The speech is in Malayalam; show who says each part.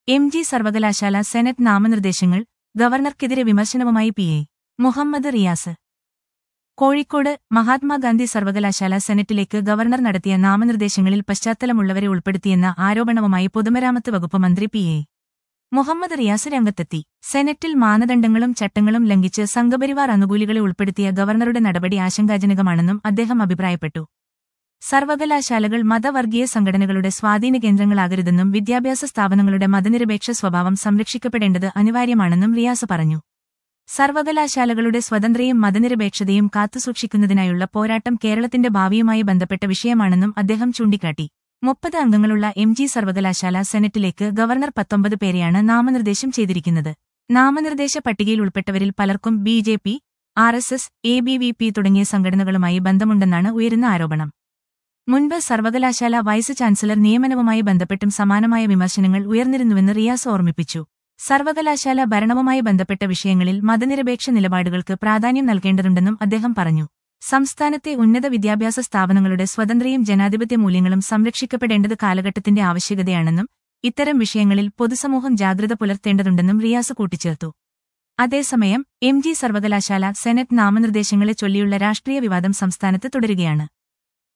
Speaker 1: എം ജി സർവകലാശാല സെനറ്റ് നാമനിർദ്ദേശങ്ങൾ ഗവർണർക്കെതിരെ വിമർശനവുമായി പി എ മുഹമ്മദ് റിയാസ് കോഴിക്കോട് മഹാത്മാഗാന്ധി സർവകലാശാല സെനറ്റിലേക്ക് ഗവർണർ നടത്തിയ നാമനിർദ്ദേശങ്ങളിൽ പശ്ചാത്തലമുള്ളവരെ ഉൾപ്പെടുത്തിയെന്ന ആരോപണവുമായി പൊതുമരാമത്ത് വകുപ്പ് മന്ത്രി പി എ മുഹമ്മദ് റിയാസ് രംഗത്തെത്തി സെനറ്റിൽ മാനദണ്ഡങ്ങളും ചട്ടങ്ങളും ലംഘിച്ച് സംഘപരിവാർ അനുകൂലികളെ ഉൾപ്പെടുത്തിയ ഗവർണറുടെ നടപടി ആശങ്കാജനകമാണെന്നും അദ്ദേഹം അഭിപ്രായപ്പെട്ടു സർവകലാശാലകൾ മതവർഗീയ സംഘടനകളുടെ സ്വാധീന കേന്ദ്രങ്ങളാകരുതെന്നും വിദ്യാഭ്യാസ സ്ഥാപനങ്ങളുടെ മതനിരപേക്ഷ സ്വഭാവം സംരക്ഷിക്കപ്പെടേണ്ടത് അനിവാര്യമാണെന്നും റിയാസ് പറഞ്ഞു സർവകലാശാലകളുടെ സ്വതന്ത്രയും മതനിരപേക്ഷതയും കാത്തുസൂക്ഷിക്കുന്നതിനായുള്ള പോരാട്ടം കേരളത്തിന്റെ ഭാവിയുമായി ബന്ധപ്പെട്ട വിഷയമാണെന്നും അദ്ദേഹം ചൂണ്ടിക്കാട്ടി മുപ്പത് അംഗങ്ങളുള്ള എം ജി സർവകലാശാല സെനറ്റിലേക്ക് ഗവർണർ പത്തൊമ്പത് പേരെയാണ് നാമനിർദ്ദേശം ചെയ്തിരിക്കുന്നത് നാമനിർദ്ദേശ പട്ടികയിൽ ഉൾപ്പെട്ടവരിൽ പലർക്കും B J P R S S A B V P തുടങ്ങിയ സംഘടനകളുമായി ബന്ധമുണ്ടെന്നാണ് ഉയരുന്ന ആരോപണം മുൻപ് സർവകലാശാല വൈസ് ചാൻസലർ നിയമനവുമായി ബന്ധപ്പെട്ടും സമാനമായ വിമർശനങ്ങൾ ഉയർന്നിരുന്നുവെന്ന് റിയാസ് ഓർമ്മിപ്പിച്ചു സർവകലാശാല ഭരണവുമായി ബന്ധപ്പെട്ട വിഷയങ്ങളിൽ മതനിരപേക്ഷ നിലപാടുകൾക്ക് പ്രാധാന്യം നൽകേണ്ടതുണ്ടെന്നും അദ്ദേഹം പറഞ്ഞു സംസ്ഥാനത്തെ ഉന്നത വിദ്യാഭ്യാസ സ്ഥാപനങ്ങളുടെ സ്വതന്ത്രയും ജനാധിപത്യ മൂല്യങ്ങളും സംരക്ഷിക്കപ്പെടേണ്ടത് കാലഘട്ടത്തിന്റെ ആവശ്യകതയാണെന്നും ഇത്തരം വിഷയങ്ങളിൽ പൊതുസമൂഹം ജാഗ്രത പുലർത്തേണ്ടതുണ്ടെന്നും റിയാസ് കൂട്ടിച്ചേർത്തു അതേസമയം എം ജി സർവകലാശാല സെനറ്റ് നാമനിർദ്ദേശങ്ങളെ ചൊല്ലിയുള്ള രാഷ്ട്രീയ വിവാദം സംസ്ഥാനത്ത് തുടരുകയാണ്